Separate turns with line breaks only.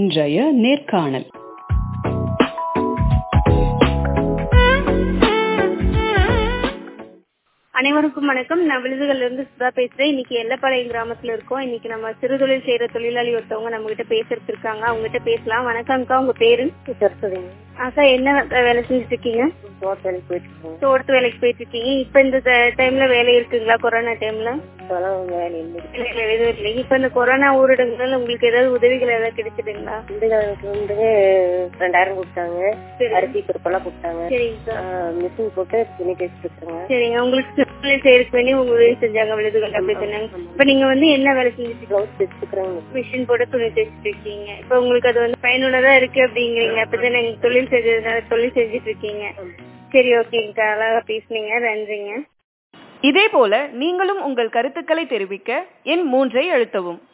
இன்றைய நேர்காணல்
அனைவருக்கும் வணக்கம் நான் விழுதுகள்ல இருந்து சுதா பேசுறேன் இன்னைக்கு எல்லப்பாளையம் கிராமத்துல இருக்கோம் இன்னைக்கு நம்ம சிறு தொழில் செய்யற தொழிலாளி ஒருத்தவங்க நம்ம கிட்ட பேசுறதுக்கு இருக்காங்க அவங்க கிட்ட பேசலாம் வணக்கம்க்கா உங்க பேரு
சரஸ்வதிங்க
அக்கா என்ன வேலை செஞ்சுட்டு இருக்கீங்க
தோட்ட வேலைக்கு போயிட்டு இருக்கோம்
தோட்டத்து வேலைக்கு போயிட்டு இருக்கீங்க இப்ப இந்த டைம்ல வேலை இருக்குங்களா கொரோனா டைம்ல
இப்பெல்லாம் வேலை இல்லை
வேலை எதுவும் இல்லை இப்ப இந்த கொரோனா ஊரடங்குனால உங்களுக்கு ஏதாவது உதவிகள் ஏதாவது கிடைச்சதுங்களா
இந்த காலத்துக்கு வந்து ரெண்டாயிரம் கொடுத்தாங்க அரிசி பருப்பெல்லாம் கொடுத்தாங்க
சரிங்க
மிஷின் போட்டு துணி தைச்சிட்டு இருக்கிறேங்க
சரிங்க உங்களுக்கு சிறு தொழில் செய்யறதுக்கு வேண்டி உங்க உதவி செஞ்சாங்க விழுதுகள் அப்படி சொன்னாங்க இப்ப நீங்க வந்து என்ன வேலை செஞ்சுட்டு இருக்கீங்க
ப்ளவுஸ் தைச்சிருக்கிறேங்க
மிஷின் போட்டு துணி தைச்சிட்டு இருக்கீங்க இப்ப உங்களுக்கு அது வந்து பயனுள்ளதா இருக்கு அப்படிங்கிறீங்க அப்பதான் நீங்க தொழில் செஞ்சதுனால தொழில் செஞ்சுட்டு இருக்கீங்க சரி ஓகேங்கக்கா அழகா பேசுனீங்க நன்றிங்க
இதேபோல நீங்களும் உங்கள் கருத்துக்களை தெரிவிக்க எண் மூன்றை அழுத்தவும்